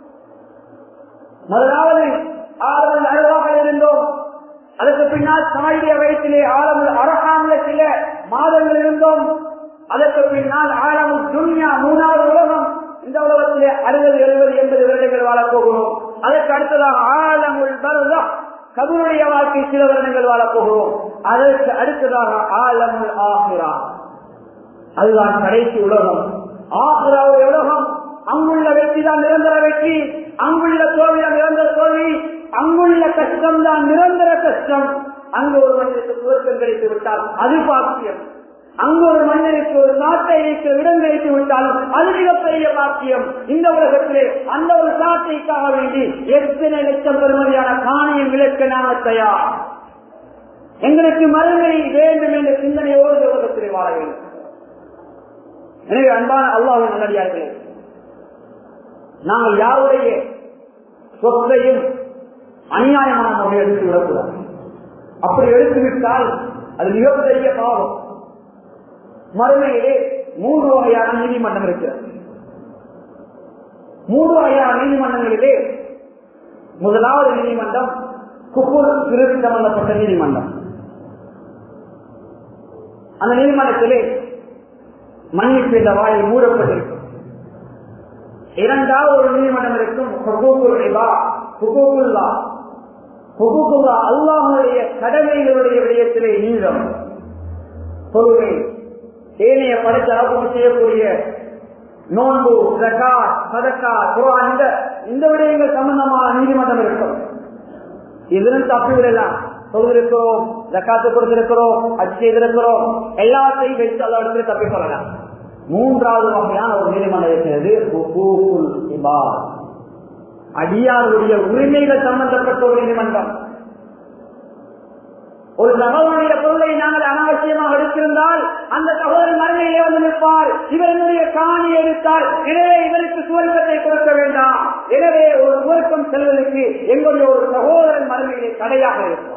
முதலாவது ஆறுதல் அழுவாக இருந்தோம் அதற்கு பின்னால் தாயுடைய வயசிலே ஆழமுள் அரசாங்க சில மாதங்கள் இருந்தோம் அதற்கு பின்னால் ஆழமுள் துன்யா மூணாவது உலகம் இந்த உலகத்திலே அறுபது எழுபது எண்பது வருடங்கள் வாழப் போகிறோம் அதற்கு அடுத்ததாக ஆழமுள் பருதா கபருடைய வாழ்க்கை சில வருடங்கள் வாழப் போகிறோம் அதற்கு அடுத்ததாக ஆழமுள் ஆகிறா அதுதான் கடைசி உலகம் ஆகிறாவுடைய உலகம் அங்குள்ள வெற்றி தான் நிரந்தர வெற்றி அங்குள்ள தோல்வி தான் நிரந்தர தோல்வி அங்குள்ள கஷ்டம் தான் நிரந்தர கஷ்டம் அங்கு ஒரு மனிதனுக்கு சுவர்க்கம் கிடைத்து விட்டால் அது பாக்கியம் அங்கு ஒரு மனிதனுக்கு ஒரு நாட்டை வைக்க இடம் கிடைத்து விட்டாலும் அது மிகப்பெரிய பாக்கியம் இந்த உலகத்திலே அந்த ஒரு நாட்டைக்காக வேண்டி எத்தனை லட்சம் பெருமதியான காணியம் விளக்க நாம தயார் எங்களுக்கு மறுமை வேண்டும் என்ற சிந்தனையோடு இந்த உலகத்திலே வாழ வேண்டும் எனவே அன்பான அல்லாஹின் நல்லடியார்களே நாங்கள் யாருடைய சொத்தையும் அநியாயமான முறையில் எடுத்து விடக்கூடாது அப்படி எடுத்துவிட்டால் அது மிகப்பெரிய பாவம் மறுமையிலே மூன்று வகையான நீதிமன்றம் இருக்கிறது மூன்று வகையான நீதிமன்றங்களிலே முதலாவது நீதிமன்றம் குப்பூர் திருத்தி சம்பந்தப்பட்ட நீதிமன்றம் அந்த நீதிமன்றத்திலே மன்னிப்பு என்ற வாயில் மூடப்பட்டிருக்கும் இரண்டாவது ஒரு நீதிமன்றம் இருக்கும் ஹுகூகுல்லா ஹுகூகுல்லா ஹுகூகுல்லா அல்லாஹுடைய கடமைகளுடைய விடயத்திலே நீளம் தொழுகை ஏனைய படைத்த அரபு செய்யக்கூடிய நோன்பு ஜகா சதக்கா குரான் இந்த இந்த விடயங்கள் சம்பந்தமான நீதிமன்றம் இருக்கும் இதிலும் தப்பிவிடலாம் தொழுதிருக்கிறோம் ஜக்காத்து கொடுத்திருக்கிறோம் அச்சு செய்திருக்கிறோம் எல்லாத்தையும் வைத்து அல்ல தப்பி சொல்லலாம் மூன்றாவது வகையான ஒரு நீதிமன்றம் இருக்கிறது ஹுகூகுல் இபாத். அடியாருடைய உரிமைகள் சம்பந்தப்பட்ட ஒரு நீதிமன்றம் ஒரு சகோதரனுடைய பொருளை நாங்கள் அனாவசியமாக எடுத்திருந்தால் அந்த சகோதரன் மறுமையிலே வந்து நிற்பார் இவர் என்னுடைய காணி எடுத்தார் எனவே இவருக்கு சுவர்க்கத்தை கொடுக்க வேண்டாம் எனவே ஒரு சுவர்க்கம் செல்வதற்கு எங்களுடைய ஒரு சகோதரன் மறுமையிலே தடையாக இருப்பார்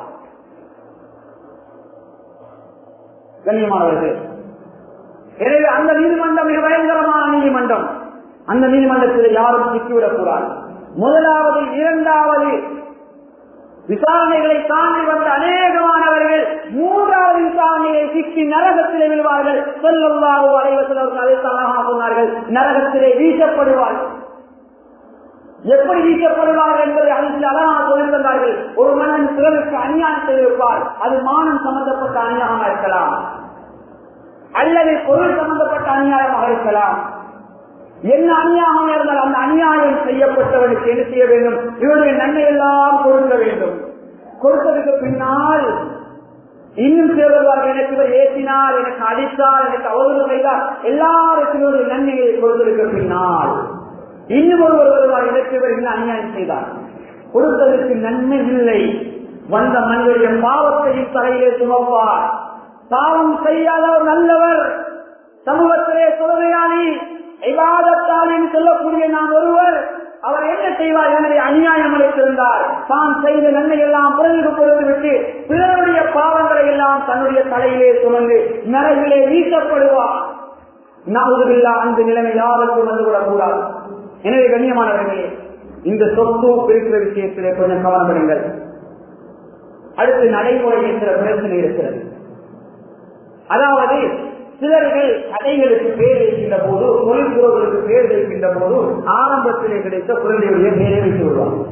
கண்ணியமானவர்கள் எனவே அந்த நீதிமன்றம் மிக பயங்கரமான நீதிமன்றம் அந்த நீதிமன்றத்தில் யாரும் சிக்கிவிடக் கூடாது முதலாவது இரண்டாவது விசாரணைகளை தாண்டி வந்த அநேகமானவர்கள் மூன்றாவது விசாரணையை சிக்கி நரகத்திலே விழுவார்கள் செல்லவாறு அலைவசல் அவர்கள் அதைத்தான் சொன்னார்கள் நரகத்திலே வீசப்படுவார்கள் எப்படி வீசப்படுவார்கள் என்பதை அழித்து அழகாக சொல்லியிருந்தார்கள் ஒரு மன்னன் பிறருக்கு அநியாயம் செய்திருப்பார் அது மானம் சம்பந்தப்பட்ட அநியாயமாக இருக்கலாம் அல்லது பொருள் சம்பந்தப்பட்ட அநியாயமாக இருக்கலாம் என்ன அநியாயம் இருந்தால் அந்த அநியாயம் செய்யப்பட்டவனுக்கு என்ன செய்ய வேண்டும் இவருடைய நன்மை எல்லாம் கொடுக்க வேண்டும் கொடுத்ததுக்கு பின்னால் இன்னும் சேர்வார்கள் எனக்கு இவர் ஏற்றினார் எனக்கு அடித்தார் எனக்கு அவதூறு செய்தார் எல்லாருக்கும் இவருடைய நன்மையை கொடுத்ததுக்கு பின்னால் இன்னும் ஒருவர் வருவார் எனக்கு இவர் இன்னும் அநியாயம் செய்தார் கொடுத்ததற்கு நன்மை இல்லை வந்த மனிதருடைய பாவத்தையும் தலையிலே சுமப்பார் பாவம் செய்யாதவர் நல்லவர் சமூகத்திலே தொழுகையாளி ஐவாதத்தாளின்னு சொல்லக்கூடிய நான் ஒருவர் அவர் என்ன செய்வார் என்னுடைய அநியாயம் அளித்திருந்தார் தான் செய்த நன்மை எல்லாம் பிறகு கொடுத்து விட்டு பிறருடைய பாவங்களை எல்லாம் தன்னுடைய தலையிலே சுமந்து நரகிலே வீசப்படுவார் நாவதுல்லா அந்த நிலைமை யாருக்கும் வந்துவிடக் கூடாது எனவே கண்ணியமானவர்களே இந்த சொத்து பிரிக்கிற விஷயத்திலே கொஞ்சம் கவனப்படுங்கள் அடுத்து நடைமுறையில் சில பிரச்சனை இருக்கிறது அதாவது சிலர்கள் கதைகளுக்கு பேர் வைக்கின்ற போது தொழில்துறவுகளுக்கு பேர் வைக்கின்ற போது ஆரம்பத்திலே கிடைத்த குழந்தையுடைய பேரை வைத்து விடுவாங்க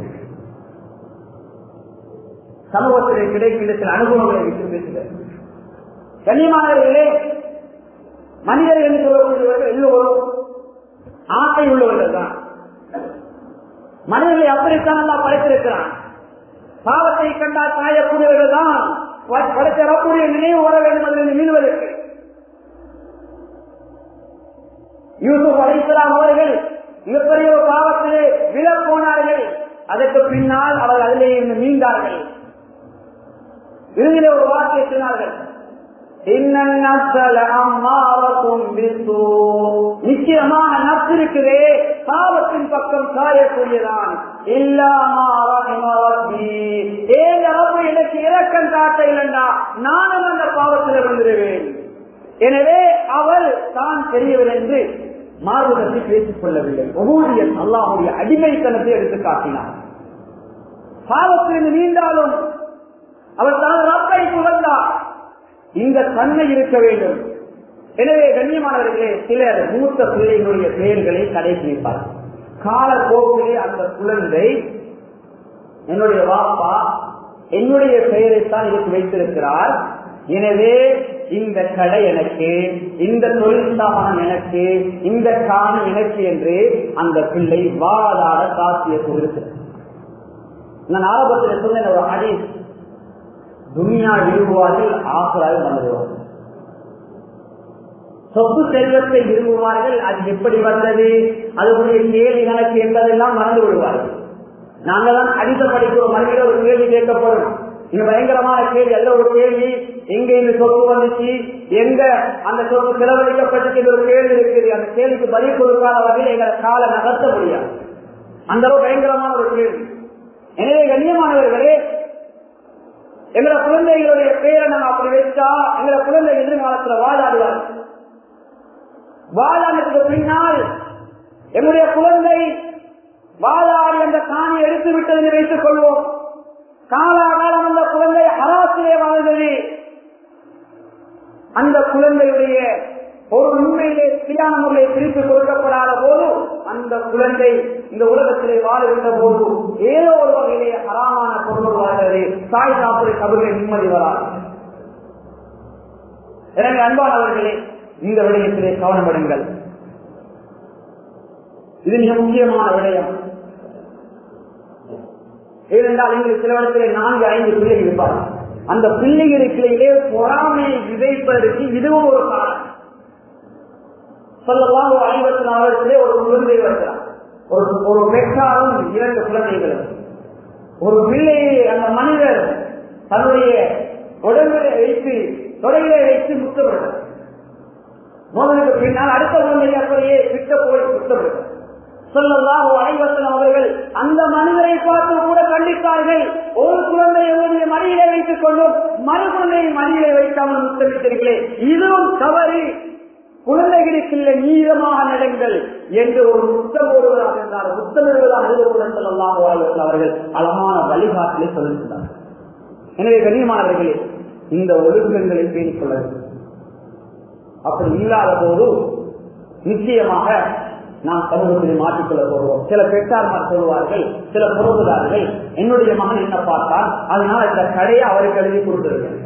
சமூகத்திலே கிடைக்கின்ற சில அனுபவங்களை வைத்து பேசுகிறார் கண்ணியமானவர்களே மனிதர்கள் என்று சொல்லக்கூடியவர்கள் எல்லோரும் ஆசை உள்ளவர்கள் தான் மனிதர்களை அப்படித்தான் எல்லாம் படைத்திருக்கிறான் பாவத்தை கண்டால் காயக்கூடியவர்கள் தான் படைத்தரக்கூடிய நினைவு வர வேண்டும் அதில் மீள்வதற்கு யூசுப் அலிஸ்லாம் அவர்கள் மிகப்பெரிய ஒரு பாவத்திலே விழ போனார்கள் அதற்கு பின்னால் அவர்கள் அதிலே இருந்து மீண்டார்கள் இறுதியிலே ஒரு வார்த்தை சொன்னார்கள் நிச்சயமாக நப்சு இருக்குதே பாவத்தின் பக்கம் சாயக்கூடியதான் எனக்கு இறக்கம் காட்ட இல்லைண்டா நானும் அந்த பாவத்தில் வந்துடுவேன் எனவே அவள் தான் பெரியவர் என்று மாறுதலை பேசிக் கொள்ளவில்லை ஒவ்வொரு அல்லாஹுடைய அடிமைத்தனத்தை எடுத்து காட்டினார் பாவத்திலிருந்து நீண்டாலும் அவர் தான் ரப்பை புகழ்ந்தார் இந்த தன்மை இருக்க வேண்டும் எனவே கண்ணியமானவர்களே சிலர் மூத்த பிள்ளைகளுடைய பெயர்களை கடைசி வைப்பார் காலப்போக்கிலே அந்த குழந்தை என்னுடைய வாப்பா என்னுடைய பெயரைத்தான் இதுக்கு வைத்திருக்கிறார் எனவே இந்த கடை எனக்கு இந்த தொழில் ஸ்தாபனம் எனக்கு இந்த காணி எனக்கு என்று அந்த பிள்ளை வாழாத சாத்திய இருக்கிறது நான் ஆரம்பத்தில் சொன்ன ஒரு ஹதீஸ் துனியா விரும்புவார்கள் ஆசராக வந்துடுவார்கள் சொத்து செல்வத்தை விரும்புவார்கள் அது எப்படி வந்தது அதனுடைய கேள்வி கணக்கு என்பதெல்லாம் மறந்து விடுவார்கள் நாங்கள் தான் அடித்த படிக்கிறோம் மறுபடியும் ஒரு கேள்வி கேட்கப்படும் இது பயங்கரமான கேள்வி அல்ல ஒரு கேள்வி எங்க இந்த சொத்து வந்துச்சு எங்க அந்த சொத்து செலவழிக்கப்பட்டுச்சு ஒரு கேள்வி இருக்குது அந்த கேள்விக்கு பதில் கொடுக்காத வகையில் எங்களை காலை நகர்த்த முடியாது அந்த அளவு பயங்கரமான ஒரு கேள்வி எனவே கண்ணியமானவர்களே எங்களை குழந்தைகளுடைய பேரை நாங்கள் அப்படி வச்சா எங்களை குழந்தை எதிர்காலத்துல வாழாடுவார் வாழானதுக்கு பின்னால் எங்களுடைய குழந்தை வாழாடி அந்த காணியை எடுத்து விட்டது என்று வைத்துக் கொள்வோம் காலாகாலம் அந்த குழந்தை ஹராசிலே வாழ்ந்தது அந்த குழந்தையுடைய ஒரு உண்மையிலே சரியான முறையை பிரித்து கொடுக்கப்படாத போது அந்த குழந்தை இந்த உலகத்திலே வாழுகின்ற போது ஏதோ ஒரு வகையிலே ஹராமான பொருள் வாழ்கிறது தாய் சாப்பிட கபுரை நிம்மதி வராது எனவே அன்பானவர்களே இந்த விடயத்திலே கவனப்படுங்கள் இது மிக முக்கியமான விடயம் ஏனென்றால் எங்களுக்கு சில இடத்திலே நான்கு ஐந்து பிள்ளைகள் இருப்பார்கள் அந்த பிள்ளைகளுக்கிடையிலே பொறாமையை விதைப்பதற்கு இதுவும் ஒரு காரணம் சொல்லலாம் ஒரு ஐம்பத்தி நாலு ஒரு குழந்தை வருகிறார் ஒரு ஒரு பெற்றாரும் இரண்டு குழந்தைகளும் ஒரு பிள்ளையை அந்த மனிதர் தன்னுடைய உடம்பிலே வைத்து தொடையிலே வைத்து முத்தமிடுறார் மோதலுக்கு பின்னால் அடுத்த குழந்தை அப்படியே விட்ட போய் முத்தமிடுறார் சொல்லலாம் ஐவசன் அவர்கள் அந்த மனிதரை பார்த்து கூட கண்டித்தார்கள் ஒரு குழந்தை என்னுடைய மடியிலே வைத்துக் கொண்டும் மறு குழந்தையை மடியிலே வைக்காமல் முத்தமிட்டீர்களே இதுவும் தவறு குழந்தைகளுக்குள்ள நீளமாக நடங்கள் என்று ஒரு முத்தம் போடுவதாக இருந்தார் முத்தமிடுவதாக எழுதுவதன் சொல்லலாம் அவர்கள் அழகான வழிகாட்டிலே சொல்லியிருந்தார் எனவே கண்ணியமானவர்களே இந்த ஒழுக்கங்களை பேணிக் கொள்ள வேண்டும் அப்படி இல்லாத போது நிச்சயமாக நாம் சமூகத்தில் மாற்றிக்கொள்ள போகிறோம் சில பெற்றார்மார் சொல்லுவார்கள் சில பொருளாதார்கள் என்னுடைய மகன் என்ன பார்த்தால் அதனால இந்த கடையை அவருக்கு எழுதி கொடுத்திருக்கேன்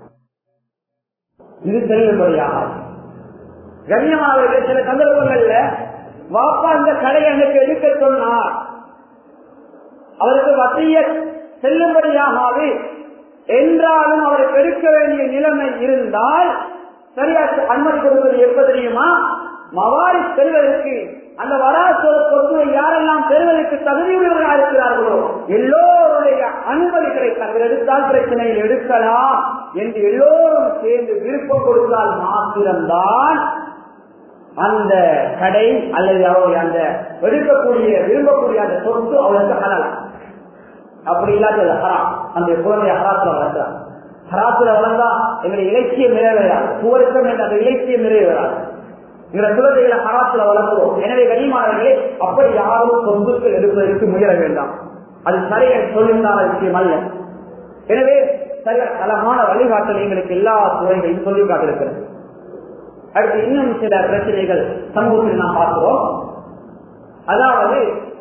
இது செல்லுபடியாக கண்ணியமானவர்கள் சில சந்தர்ப்பங்கள்ல வாப்பா இந்த கடையை எனக்கு எடுக்க சொன்னார் அவருக்கு வசிய செல்லுபடியாகாது என்றாலும் அவருக்கு எடுக்க வேண்டிய நிலைமை இருந்தால் சரியா அனுமதி கொடுப்பது எப்ப தெரியுமா மவாரி பெறுவதற்கு அந்த வராசோர பொறுப்பை யாரெல்லாம் பெறுவதற்கு தகுதியுள்ளவர்களாக இருக்கிறார்களோ எல்லோருடைய அனுமதி கிடைத்தார்கள் எடுத்தால் பிரச்சனையில் எடுக்கலாம் என்று எல்லோரும் சேர்ந்து விருப்பம் கொடுத்தால் மாத்திரம்தான் அந்த கடை அல்லது அவருடைய அந்த எடுக்கக்கூடிய விரும்பக்கூடிய அந்த சொத்து அவளுக்கு ஹரலாம் அப்படி இல்லாத ஹராம் அந்த குழந்தைய ஹராத்துல வளர்க்கிறார் ஹராத்துல வளர்ந்தா எங்களுடைய இலக்கியம் நிறைவேறாது பூவருக்கம் என்ற அந்த இலக்கியம் நிறைவேறாது எங்களை குழந்தைகளை ஹராத்துல வளர்க்கிறோம் எனவே கனிமானவர்களே அப்படி யாரும் சொத்துக்கள் எடுப்பதற்கு முயல வேண்டாம் அது சரியா சொல்லுந்தான விஷயம் அல்ல எனவே சரியா அழகான வழிகாட்டல் எங்களுக்கு எல்லா துறைகளையும் சொல்லி காட்டிருக்கிறது அடுத்து இன்னும் சில பிரச்சனைகள் சமூகத்தில் நாம் பார்க்கிறோம் அதாவது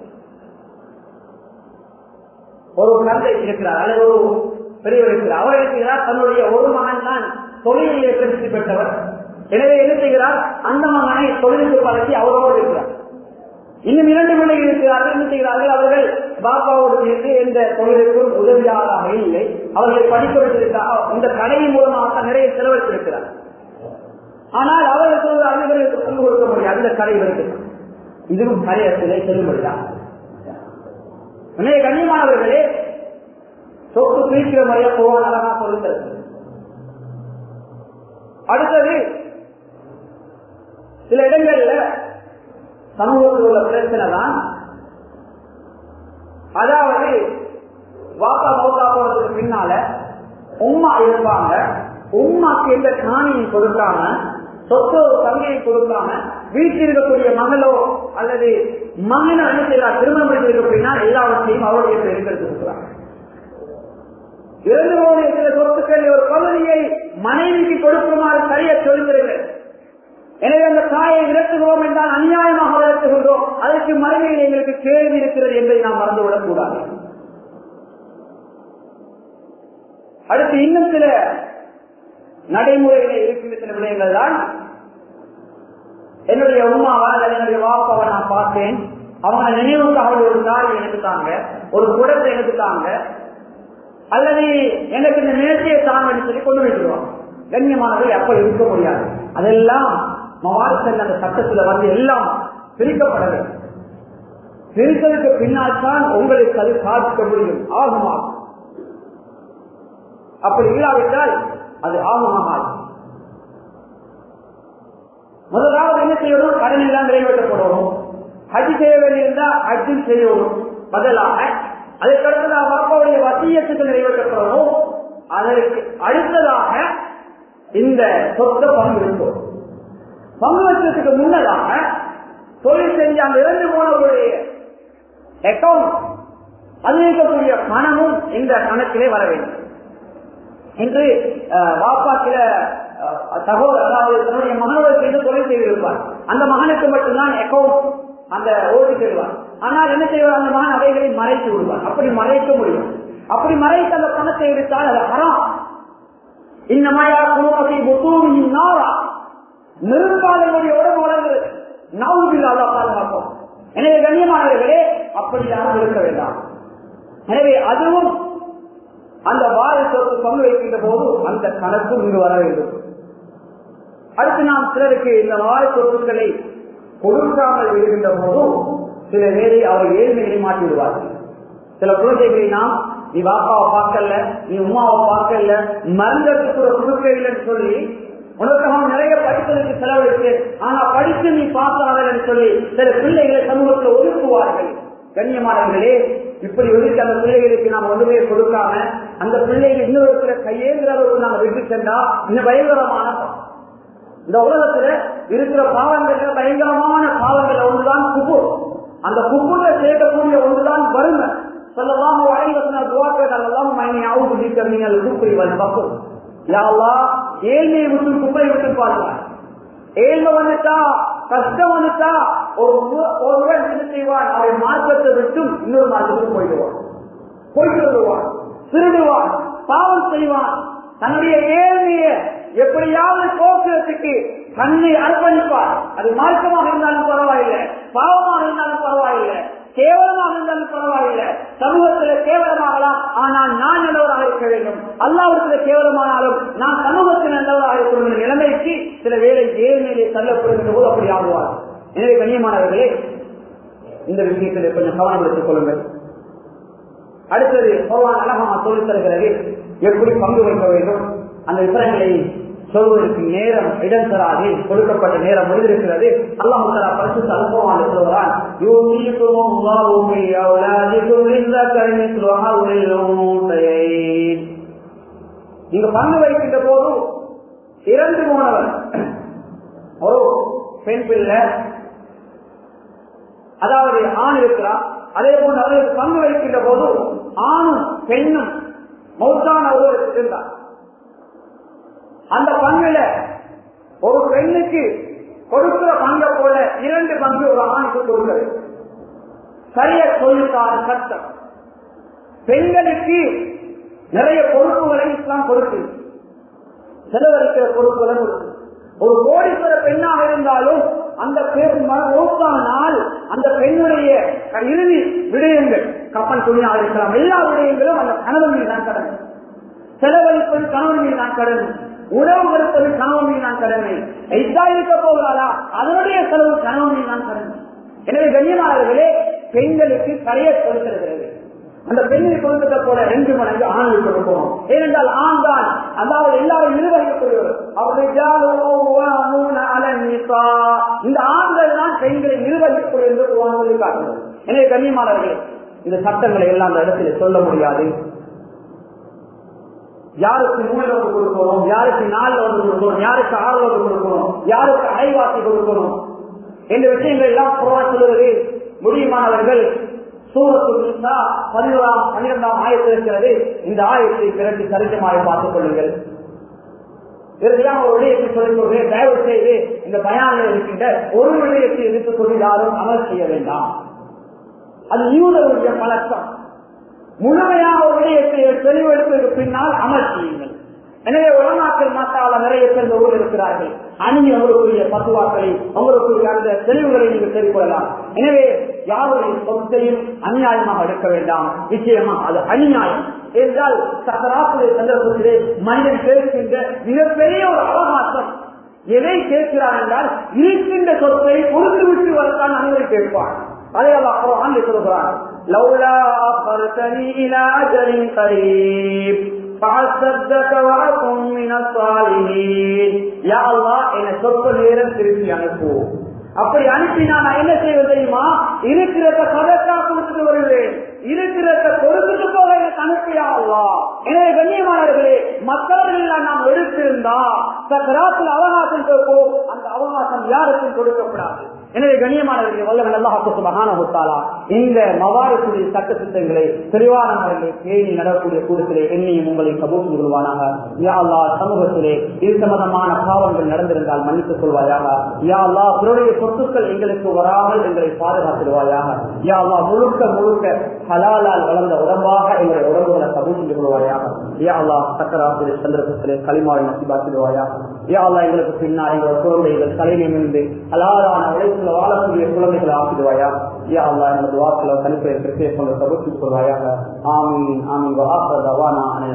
ஒரு தந்தை இருக்கிறார் அல்லது ஒரு பெரியவர் இருக்கிறார் அவர் இருக்கிறார் தன்னுடைய ஒரு மகன் தான் தொழிலிலே பிரசித்தி பெற்றவர் எனவே என்ன செய்கிறார் அந்த மகனை தொழிலுக்கு பழக்கி அவரோடு இருக்கிறார் இன்னும் இரண்டு பிள்ளைகள் இருக்கிறார்கள் என்ன செய்கிறார்கள் அவர்கள் பாப்பாவோடு சேர்ந்து எந்த தொழிலுக்கும் உதவியாளராக இல்லை அவர்களை படிக்க வைத்திருக்கிறார் இந்த கடையின் மூலமாக நிறைய செலவழித்திருக்கிறார் ஆனால் அவர்கள் சொல்கிறார்கள் இவர்களுக்கு பங்கு கொடுக்க முடியாது இந்த கடை இவருக்கு இதுவும் கரையத்திலே செல்லுபடிதான் எனவே கண்ணியமானவர்களே சொத்து பிரிக்கிற முறையை போவான் அழகா சொல்லுங்கள் அடுத்தது சில இடங்கள்ல சமூகத்தில் உள்ள பிரச்சனை தான் அதாவது வாக்கா மௌக்கா போறதுக்கு பின்னால உம்மா இருப்பாங்க உம்மாக்கு எந்த காணியும் கொடுக்காம சொத்தோ தங்கையை கொடுக்காம வீட்டில் இருக்கக்கூடிய மகளோ அல்லது மகனை என்ன செய்யலாம் திருமணம் முடிச்சிருக்க அப்படின்னா எல்லாவற்றையும் அவருடைய இருக்கிறது இருக்கிறாங்க இறந்து போன சில சொத்துக்கள் ஒரு பகுதியை மனைவிக்கு கொடுக்குமாறு சரியா சொல்லுகிறீர்கள் எனவே அந்த தாயை விரட்டுகிறோம் என்றால் அநியாயமாக விரட்டுகின்றோம் அதற்கு மறுமையில் எங்களுக்கு கேள்வி இருக்கிறது என்பதை நாம் மறந்துவிடக் கூடாது அடுத்து இன்னும் சில நடைமுறையில இருக்கின்ற சில விடயங்கள் தான் என்னுடைய உமாவை அல்லது என்னுடைய வாப்பாவை நான் பார்த்தேன் அவங்க நினைவுக்கு அவள் ஒரு தாரி எனக்கு தாங்க ஒரு குடத்தை எனக்கு தாங்க அல்லது எனக்கு இந்த நேர்த்தியை தாங்கன்னு சொல்லி கொண்டு வைக்கிறோம் கண்ணியமானவை அப்ப இருக்க முடியாது அதெல்லாம் மவாரசன் அந்த சட்டத்துல வந்து எல்லாம் பிரிக்கப்பட வேண்டும் பிரித்ததுக்கு பின்னால் தான் உங்களுக்கு அது சாதிக்க முடியும் ஆகுமா அப்படி இல்லாவிட்டால் அது ஆகமாகாது முதலாவது என்ன செய்யணும் கடன் எல்லாம் நிறைவேற்றப்படணும் ஹஜ் செய்ய வேண்டியிருந்தா ஹஜ்ஜில் செய்யணும் பதிலாக அதற்கடுத்ததாக பாப்பாவுடைய வசியத்துக்கு நிறைவேற்றப்படணும் அதற்கு அடுத்ததாக இந்த சொத்தை பங்கு இருக்கும் பங்கு வச்சதுக்கு முன்னதாக தொழில் செஞ்ச அந்த இறந்து போனவருடைய அக்கௌண்ட் அதில் இருக்கக்கூடிய பணமும் இந்த கணக்கிலே வர வேண்டும் என்று வாப்பா சில சகோதரர் அதாவது தன்னுடைய மகனோடு சேர்ந்து தொழில் செய்திருப்பார் அந்த மகனுக்கு மட்டும்தான் அக்கௌண்ட் அந்த ஓடி செல்வார் ஆனால் என்ன செய்வார் அந்த மகன் அவைகளை மறைத்து விடுவார் அப்படி மறைக்க முடியும் அப்படி மறைத்து அந்த பணத்தை எடுத்தால் அது ஹராம் இன்னமாயா குடும்பத்தை முத்தூமியின் நாரா நெருப்பாளர்களுடைய உடம்பு வளர்கிறது நாவுகள் அல்லா பாதுகாப்போம் எனவே கண்ணியமானவர்களே அப்படியாக இருக்க வேண்டாம் எனவே அதுவும் அந்த வார சொத்து பங்கு வைக்கின்ற போது அந்த கணக்கும் இங்கு வர வேண்டும் அடுத்து நாம் சிலருக்கு இந்த வார சொத்துக்களை கொடுக்காமல் விடுகின்ற போதும் சில பேரை அவர் ஏழ்மையை மாற்றி விடுவார்கள் சில குழந்தைகளை நாம் நீ பாப்பாவை பார்க்கல நீ உமாவை பார்க்கல மருந்தத்துக்கு கூட கொடுக்க இல்லைன்னு சொல்லி உனக்காக நிறைய படிப்பதற்கு செலவழித்து ஆனா படித்து நீ பார்த்தார்கள் சொல்லி சில பிள்ளைகளை சமூகத்தில் ஒதுக்குவார்கள் கண்ணியமானவர்களே இப்படி ஒதுக்கி அந்த பிள்ளைகளுக்கு நாம் ஒன்றுமே கொடுக்காம அந்த பிள்ளைகள் இன்னொரு கையேந்திர அளவுக்கு நாம விட்டு சென்றா இன்னும் பயங்கரமான இந்த உலகத்துல இருக்கிற பாவங்கள்ல பயங்கரமான பாவங்கள் ஒன்றுதான் குபுர் அந்த குபுர்ல சேர்க்கக்கூடிய ஒன்றுதான் வறுமை சொல்லலாம் ஏழ்மையை விட்டு குப்பை விட்டு பாருங்க ஏழ்மை வந்துட்டா கஷ்டம் வந்துட்டா ஒருவன் என்ன செய்வான் அவன் மார்க்கத்தை விட்டும் இன்னொரு மார்க்கத்துக்கு போயிடுவான் போயிட்டு வருவான் திருடுவான் பாவம் செய்வான் தன்னுடைய ஏழ்மைய எப்படியாவது போக்குறதுக்கு தன்னை அர்ப்பணிப்பார் அது மார்க்கமாக இருந்தாலும் பரவாயில்லை பாவமாக இருந்தாலும் பரவாயில்லை கேவலமாக இருந்தாலும் பரவாயில்லை சமூகத்துல கேவலமாகலாம் ஆனால் நான் நல்லவராக இருக்க வேண்டும் அல்லாவிடத்துல கேவலமானாலும் நான் சமூகத்தில் நல்லவராக இருக்கிற நிலைமைக்கு சில வேலை ஏழ்மையிலே தள்ளப்படுகின்ற போது அப்படி ஆகுவார் எனவே கண்ணியமானவர்களே இந்த விஷயத்தில் கொஞ்சம் கவனம் எடுத்துக் கொள்ளுங்கள் அடுத்தது பகவான் அழகமா சொல்லித் தருகிறது எப்படி பங்கு வைக்க வேண்டும் அந்த விவரங்களை சொல்வதற்கு நேரம் இடம் தராது கொடுக்கப்பட்ட நேரம் முடிந்திருக்கிறது அல்லாஹ் தலா பரிசுத்த அனுபவமாக சொல்கிறான் நீங்க பங்கு வைக்கின்ற போது இறந்து போனவர் ஒரு பெண் பிள்ளை அதாவது ஆண் இருக்கிறார் அதே போன்று அவருக்கு பங்கு வைக்கின்ற போது ஆணும் பெண்ணும் மௌத்தான ஒருவர் இருந்தார் அந்த பங்குல ஒரு பெண்ணுக்கு கொடுக்கிற பங்கை போல இரண்டு பங்கு ஒரு ஆணுக்கு கொடுக்கிறது சரிய சொல்லுக்கான சட்டம் பெண்களுக்கு நிறைய பொறுப்புகளை இஸ்லாம் கொடுக்கு செலவழிக்கிற பொறுப்புகளை கொடுக்கு ஒரு கோடீஸ்வர பெண்ணாக இருந்தாலும் அந்த நாள் அந்த பெண்ணுடைய இறுதி விடயங்கள் கப்பல் துணியாக இருக்கலாம் எல்லா விடயங்களும் அந்த கணவன் மீது தான் கடமை செலவழிப்பது கணவன் மீது தான் கடமை உணவு கொடுப்பது கணவன் மீது தான் கடமை எதா இருக்க போகிறாரா அதனுடைய செலவு கணவன் மீது தான் கடமை எனவே கண்ணியமானவர்களே பெண்களுக்கு கரைய கொடுத்திருக்கிறது அந்த பெண்ணில் கொடுத்ததை போல ரெண்டு மடங்கு ஆணுக்கு கொடுப்போம் ஏனென்றால் ஆண் தான் அதாவது எல்லாரும் நிர்வகிக்கக்கூடியவர் இந்த ஆண்கள் தான் பெண்களை நிர்வகிக்கக்கூடிய என்று சொல்லி காட்டுகிறது எனவே கண்ணியமானவர்களே இந்த சட்டங்களை எல்லாம் அந்த இடத்துல சொல்ல முடியாது யாருக்கு மூணில் வந்து கொடுக்கணும் யாருக்கு நாலுல வந்து கொடுக்கணும் யாருக்கு ஆறுல வந்து கொடுக்கணும் யாருக்கு அரைவாசி கொடுக்கணும் என்ற விஷயங்கள் எல்லாம் புறம் சொல்லுவது முடியுமானவர்கள் சூரத்து பதினோராம் பன்னிரெண்டாம் ஆயத்தில் இருக்கிறது இந்த ஆயத்தை பிறகு சரிசமாக பார்த்துக் கொள்ளுங்கள் இறுதியாக ஒரு விடயத்தை சொல்லிக் கொள்கிறேன் தயவு செய்து இந்த பயானில் இருக்கின்ற ஒரு விடயத்தை எடுத்துக்கொண்டு யாரும் அமல் செய்ய வேண்டாம் அது யூதருடைய பழக்கம் முழுமையாக ஒரு விடயத்தை தெளிவெடுப்பதற்கு பின்னால் அமல் செய்யுங்கள் எனவே உலமாக்கள் மாத்தால நிறைய பேர் இந்த ஊரில் இருக்கிறார்கள் அணிய உங்களுடைய பத்துவாக்களை உங்களுடைய அந்த தெளிவுகளை நீங்கள் தெரிவிக்கலாம் எனவே யாருடைய சொத்தையும் அநியாயமாக எடுக்க வேண்டாம் நிச்சயமா அது அநியாயம் என்றால் சக்கராசுடைய சந்தர்ப்பத்திலே மனிதன் கேட்கின்ற மிகப்பெரிய ஒரு அவகாசம் எதை கேட்கிறான் என்றால் இருக்கின்ற சொத்தை கொடுத்து விட்டு வரத்தான் அனுமதி கேட்பான் அதை அல்லாஹ் ஆண்டு சொல்கிறான் لولا أخرتني إلى أجل قريب என்ன சொற்ப நேரம் திருப்பி அனுப்பு அப்படி அனுப்பினா நான் என்ன செய்வது தெரியுமா இருக்கிறத சதக்கா கொடுத்துட்டு வருவேன் இருக்கிறத கொடுத்துட்டு போக எனக்கு அனுப்பியா அல்லா எனவே கண்ணியமானவர்களே மற்றவர்கள் நாம் எடுத்திருந்தா சக்கராத்தில் அவகாசம் கொடுப்போம் அந்த அவகாசம் யாருக்கும் கொடுக்கப்படாது எனவே கண்ணியமானவர்கள் வல்லவன் அல்லாஹு சுபஹான ஹுத்தாலா இந்த மவாரத்துடைய சட்ட திட்டங்களை தெளிவான முறையில் பேணி நடக்கூடிய கூட்டத்திலே என்னையும் உங்களை கபூல் கொள்வானாக யா அல்லா சமூகத்திலே இது சம்பந்தமான பாவங்கள் நடந்திருந்தால் மன்னித்துக் கொள்வாயாக யா அல்லா பிறருடைய சொத்துக்கள் எங்களுக்கு வராமல் எங்களை பாதுகாத்துடுவாயாக யா அல்லா முழுக்க முழுக்க ஹலாலால் வளர்ந்த உடம்பாக எங்களுடைய உடம்புகளை கபூல் செஞ்சு கொள்வாயாக யா அல்லா சக்கராசிரிய சந்தர்ப்பத்திலே களிமாவை நசிபாக்கிடுவாயாக யா அல்லா எங்களுக்கு பின்னால் எங்களோட குழந்தைகள் தலைநிமிர்ந்து ஹலாலான உழைப்புல வாழக்கூடிய குழந்தைகளை ஆக்கிடுவாயா யா அல்லா எங்களது வாக்குல தனிப்பெயர் பிரத்யேகம் கபூல் கொள்வாயாக ஆமீன் ஆமீன் வாச தவானா